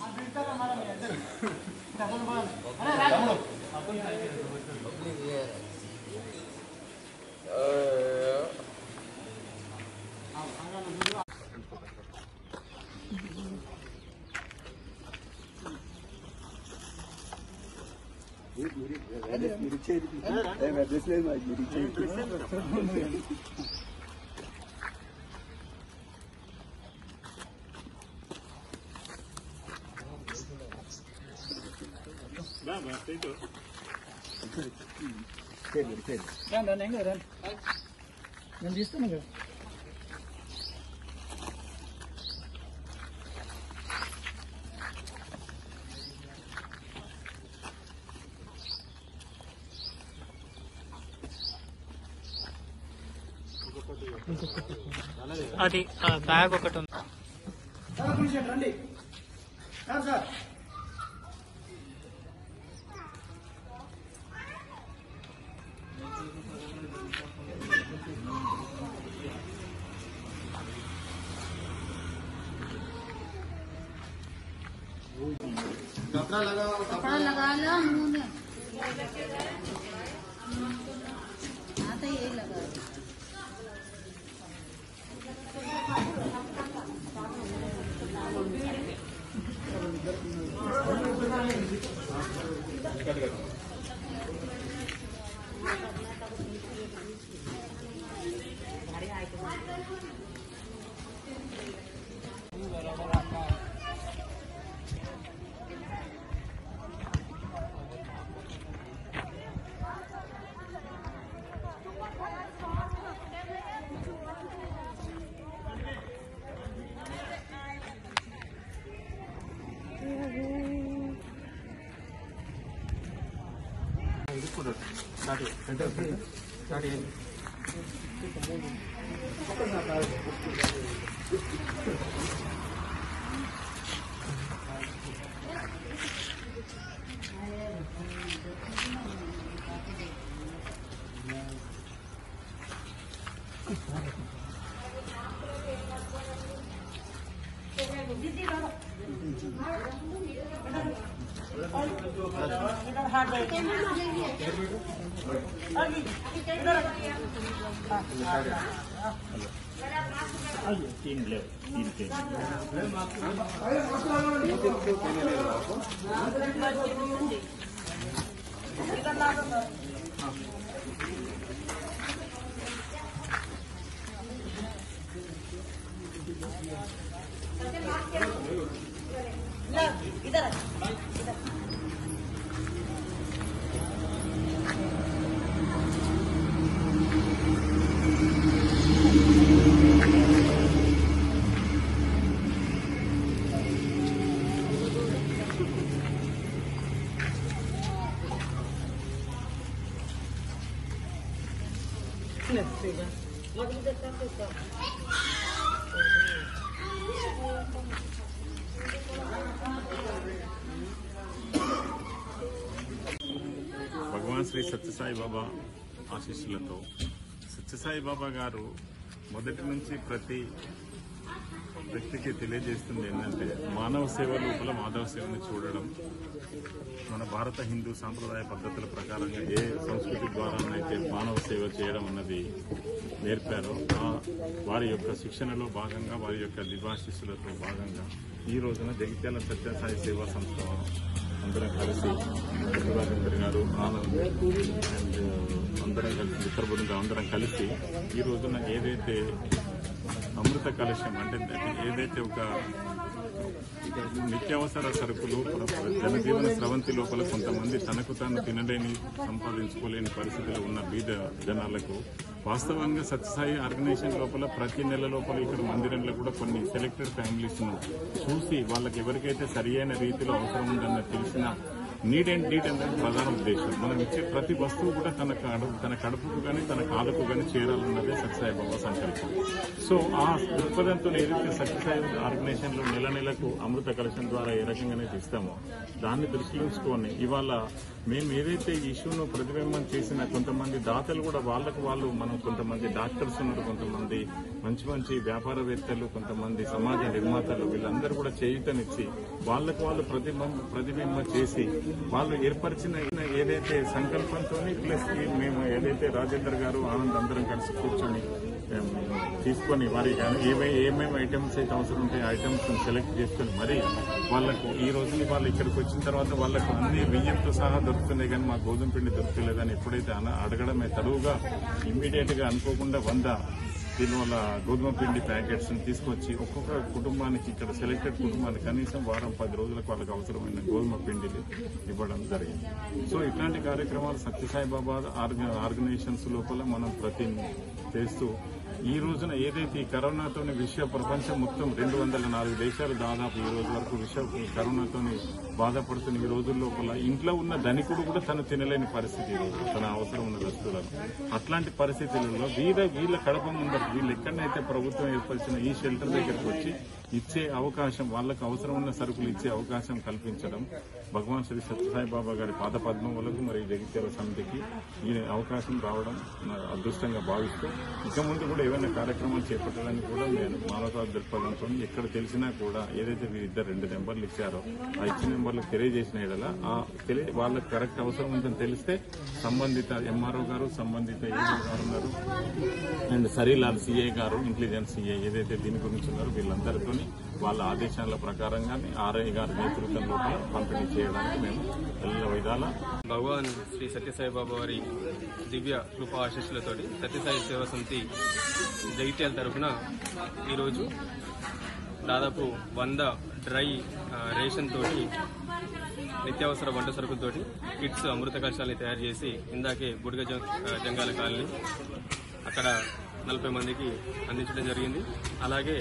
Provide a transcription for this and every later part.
రండి రండి ఏం కాదు రండి నేను తీస్తాను కదా అది ఆ బ్యాగ్ ఒకటి ఉంది సార్ కూర్చోండి రండి సార్ సార్ कपड़ा लगा लो मुंह में हाँ तो यही लगा భగవాన్ శ్రీ సత్యసాయి బాబా ఆశీస్సులతో సత్యసాయి బాబా గారు మొదటి నుంచి ప్రతి వ్యక్తికి తెలియజేస్తుంది ఏంటంటే మానవ సేవ లోపల మాధవ సేవని చూడడం మన భారత హిందూ సాంప్రదాయ పద్ధతుల ప్రకారంగా ఏ సంస్కృతి ద్వారానైతే మానవ సేవ చేయడం అన్నది నేర్పారో ఆ వారి యొక్క శిక్షణలో భాగంగా వారి యొక్క దివాశిస్సులతో భాగంగా ఈ రోజున జగిత్యాల సత్యసాయి సేవా సంస్థ అందరం కలిసి రాజేంద్ర గారు ఆనంద్ అండ్ అందరం కలిసి మిత్ర బృందం అందరం కలిసి ఈ రోజున ఏదైతే అమృత కలశం అంటే ఏదైతే ఒక నిత్యావసర సరుకులు ప్ర- జనజీవన స్రవంతి లోపల కొంతమంది తనకు తాను తినలేని సంపాదించుకోలేని పరిస్థితిలో ఉన్న బీద జనాలకు వాస్తవంగా సత్యసాయి ఆర్గనైజేషన్ లోపల ప్రతి నెల లోపల ఇక్కడ మందిరంలో కూడా కొన్ని సెలెక్టెడ్ ఫ్యామిలీస్ ను చూసి వాళ్ళకి ఎవరికైతే సరి అయిన రీతిలో అవసరం ఉందన్న తెలిసిన నీడ్ అండ్ డీట్ అనేది ప్రధాన ఉద్దేశం మనం ఇచ్చే ప్రతి వస్తువు కూడా తన కడుపు తన కడుపుకు కానీ తన కాలుకు కానీ చేరాలన్నదే సత్యసాయి బాబా సంకల్పం సో ఆ దృక్పథంతో ఏదైతే సత్యసాయి ఆర్గనైజేషన్ లో నెల నెలకు అమృత కలశం ద్వారా ఏ రకంగానైతే ఇస్తామో దాన్ని దృష్టిలో ఉంచుకొని ఇవాళ మేము ఏదైతే ఈ ఇష్యూను ప్రతిబింబం చేసిన కొంతమంది దాతలు కూడా వాళ్ళకు వాళ్ళు మనం కొంతమంది డాక్టర్స్ ఉన్నారు కొంతమంది మంచి మంచి వ్యాపారవేత్తలు కొంతమంది సమాజ నిర్మాతలు వీళ్ళందరూ కూడా చేయుతనిచ్చి వాళ్ళకు వాళ్ళు ప్రతిబింబం ప్రతిబింబం చేసి వాళ్ళు ఏర్పరిచిన ఏదైతే సంకల్పంతో ప్లస్ ఈ మేము ఏదైతే రాజేందర్ గారు ఆనంద్ అందరం కలిసి కూర్చొని ఏం, తీసుకొని వారి కానీ ఏమై ఏమేమి ఐటమ్స్ అయితే అవసరం ఉంటాయి ఐటమ్స్ సెలెక్ట్ చేసుకొని మరి వాళ్ళకు ఈ రోజు వాళ్ళు ఇక్కడికి వచ్చిన తర్వాత వాళ్ళకు అన్ని బియ్యంతో సహా దొరుకుతున్నాయి కానీ మా గోధుమ పిండి దొరుకుతలేదని ఎప్పుడైతే అన- అడగడమే తడువుగా ఇమ్మీడియట్ గా అనుకోకుండా వంద దీనివల్ల గోధుమ పిండి ప్యాకెట్స్ తీసుకొచ్చి ఒక్కొక్క కుటుంబానికి ఇక్కడ సెలెక్టెడ్ కుటుంబానికి కనీసం వారం పది రోజులకు వాళ్ళకి అవసరమైన గోధుమ పిండిని ఇవ్వడం జరిగింది సో ఇట్లాంటి కార్యక్రమాలు సత్యసాయి బాబా ఆర్గ- ఆర్గనైజేషన్స్ లోపల మనం ప్రతి చేస్తూ ఈ రోజున ఏదైతే ఈ కరోనాతోని విశ్వ ప్రపంచం మొత్తం రెండు వందల నాలుగు దేశాలు దాదాపు ఈ రోజు వరకు విశ్వ ఈ కరోనాతోని బాధపడుతున్న ఈ రోజుల లోపల ఇంట్లో ఉన్న ధనికుడు కూడా తను తినలేని పరిస్థితి ఈ రోజు తన అవసరం ఉన్న వస్తువులను అట్లాంటి పరిస్థితులలో వీళ్ళ వీళ్ళ కడప ముందర వీళ్ళు ఎక్కడైతే ప్రభుత్వం ఏర్పరిచిన ఈ షెల్టర్ దగ్గరకు వచ్చి ఇచ్చే అవకాశం వాళ్ళకు అవసరం ఉన్న సరుకులు ఇచ్చే అవకాశం కల్పించడం భగవాన్ శ్రీ సత్యసాయి బాబా గారి పాద పద్మములకు మరి జగిత్యాల సమితికి ఈ అవకాశం రావడం నా అదృష్టంగా భావిస్తూ ఇక ముందు కూడా ఏమైనా కార్యక్రమాలు చేపట్టడానికి కూడా నేను మానవతా దృక్పథంతో ఎక్కడ తెలిసినా కూడా ఏదైతే వీరిద్దరు రెండు నెంబర్లు ఇచ్చారో ఆ ఇచ్చిన నెంబర్లు తెలియజేసిన ఎడల ఆ తెలియ వాళ్ళకి కరెక్ట్ అవసరం ఉందని తెలిస్తే సంబంధిత ఎంఆర్ఓ గారు సంబంధిత ఏఓ గారు ఉన్నారు అండ్ సరీలాల్ సిఏ గారు ఇంటెలిజెన్స్ సిఏ ఏదైతే దీని గురించి ఉన్నారో వీళ్ళందరితో వాళ్ళ ఆదేశాల ప్రకారంగానే ఆర్ఐ గారి నేతృత్వం లోపల పంపిణీ చేయడానికి మేము എല്ലാ విధాల భగవాన్ శ్రీ సత్యసాయి బాబా వారి దివ్య కృపా ఆశీస్సులతోటి సత్యసాయి సేవా సమితి జగిత్యాల తరఫున ఈరోజు దాదాపు వంద డ్రై ఆ, రేషన్ తోటి నిత్యావసర వంట సరుకులతోటి కిట్స్ అమృత కలశాలని తయారు చేసి ఇందాకే బుడిగ జం- ఆ, జంగాల కాలనీ అక్కడ నలభై మందికి అందించడం జరిగింది అలాగే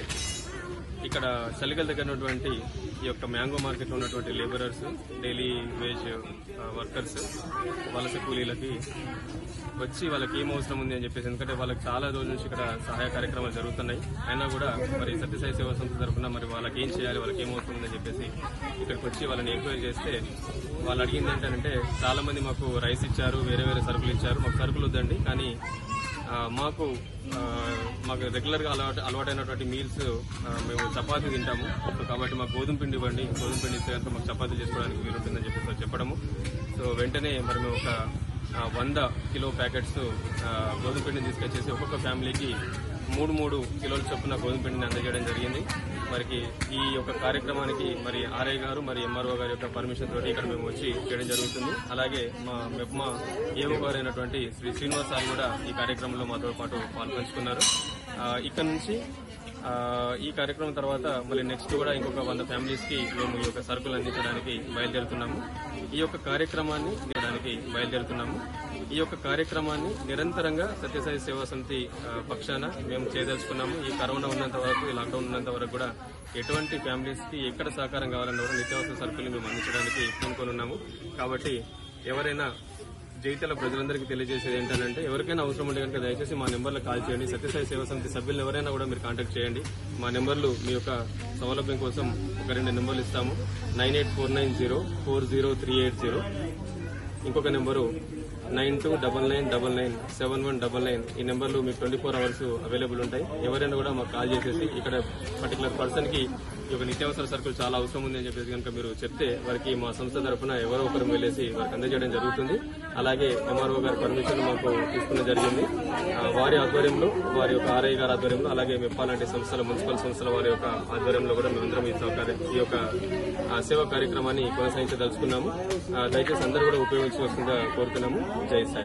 ఇక్కడ చలిగల దగ్గర ఉన్నటువంటి ఈ యొక్క మ్యాంగో మార్కెట్లో ఉన్నటువంటి లేబరర్స్ డైలీ వేజ్ ఆ, వర్కర్స్ వలస కూలీలకి వచ్చి వాళ్ళకి ఏం అవసరం ఉంది అని చెప్పేసి ఎందుకంటే వాళ్ళకి చాలా రోజుల నుంచి ఇక్కడ సహాయ కార్యక్రమాలు జరుగుతున్నాయి అయినా కూడా మరి సత్యసాయి సేవా సంస్థ తరఫున మరి వాళ్ళకి ఏం చేయాలి వాళ్ళకి ఏం అవసరం ఉందని చెప్పేసి ఇక్కడికి వచ్చి వాళ్ళని ఎంక్వైరీ చేస్తే వాళ్ళు అడిగింది ఏంటంటే చాలా మంది మాకు రైస్ ఇచ్చారు వేరే వేరే సరుకులు ఇచ్చారు మాకు సరుకులు వద్దండి కానీ ఆ, మాకు ఆ, మాకు రెగ్యులర్గా అలవాటు అలవాటైనటువంటి మీల్స్ మేము చపాతీ తింటాము సో కాబట్టి మాకు గోధుమ పిండి ఇవ్వండి గోధుమ పిండి ఇస్తే కనుక మాకు చపాతీ చేసుకోవడానికి వీలుంటుందని చెప్పేసి వాళ్ళు చెప్పడము సో వెంటనే మరి మేము ఒక ఆ, వంద కిలో ప్యాకెట్స్ ఆ, గోధుమ పిండిని తీసుకొచ్చేసి ఒక్కొక్క ఫ్యామిలీకి మూడు మూడు కిలోల చొప్పున గోధుమ పిండిని అందజేయడం జరిగింది మరికి ఈ యొక్క కార్యక్రమానికి మరి ఆర్ఐ గారు మరి ఎంఆర్ఓ గారి యొక్క పర్మిషన్ తోటి ఇక్కడ మేము వచ్చి చేయడం జరుగుతుంది అలాగే మా మెప్మా ఏవో గారు అయినటువంటి శ్రీ శ్రీనివాస్ సార్ కూడా ఈ కార్యక్రమంలో మాతో పాటు పాల్పంచుకున్నారు ఆ, ఇక్కడ నుంచి ఆ, ఈ కార్యక్రమం తర్వాత మళ్ళీ నెక్స్ట్ కూడా ఇంకొక వంద ఫ్యామిలీస్ కి మేము ఈ యొక్క సరుకులు అందించడానికి బయలుదేరుతున్నాము ఈ యొక్క కార్యక్రమాన్ని చేయడానికి బయలుదేరుతున్నాము ఈ యొక్క కార్యక్రమాన్ని నిరంతరంగా సత్యసాయి సేవా సమితి ఆ, పక్షాన మేము చేయదలుచుకున్నాము ఈ కరోనా ఉన్నంత వరకు ఈ లాక్డౌన్ ఉన్నంత వరకు కూడా ఎటువంటి ఫ్యామిలీస్ కి ఎక్కడ సహకారం కావాలన్నా కూడా నిత్యావసర సరుకులు మేము అందించడానికి పూనుకొని ఉన్నాము కాబట్టి ఎవరైనా జైతల ప్రజలందరికీ తెలియజేసేది ఏంటంటే ఎవరికైనా అవసరం ఉంటే కనుక దయచేసి మా నెంబర్లకు కాల్ చేయండి సత్యసాయి సేవా సమితి సభ్యులు ఎవరైనా కూడా మీరు కాంటాక్ట్ చేయండి మా నెంబర్లు మీ యొక్క సౌలభ్యం కోసం ఒక రెండు నెంబర్లు ఇస్తాము nine eight four nine zero four zero three eight zero ఇంకొక నెంబరు nine two double nine double nine seven one double nine ఈ నెంబర్లు మీకు ట్వంటీ ఫోర్ అవర్స్ అవైలబుల్ ఉంటాయి ఎవరైనా కూడా మాకు కాల్ చేసేసి ఇక్కడ పర్టికులర్ పర్సన్ కి ఈ యొక్క నిత్యావసర సరుకులు చాలా అవసరం ఉంది అని చెప్పేసి కనుక మీరు చెప్తే వారికి మా సంస్థ తరఫున ఎవరో ఒకరు వెళ్ళేసి వారికి అందజేయడం జరుగుతుంది అలాగే ఎంఆర్ఓ గారి పర్మిషన్ మాకు తీసుకున్న జరిగింది ఆ, వారి ఆధ్వర్యంలో వారి యొక్క ఆర్ఐ గారి ఆధ్వర్యంలో అలాగే మెప్పా లాంటి సంస్థల మున్సిపల్ సంస్థల వారి యొక్క ఆధ్వర్యంలో కూడా మేమందరం ఈ సహకార్య ఈ యొక్క ఆ, సేవా కార్యక్రమాన్ని కొనసాగించదలుచుకున్నాము ఆ, దయచేసి అందరూ కూడా ఉపయోగించవలసిందిగా కోరుతున్నాము జై సాయి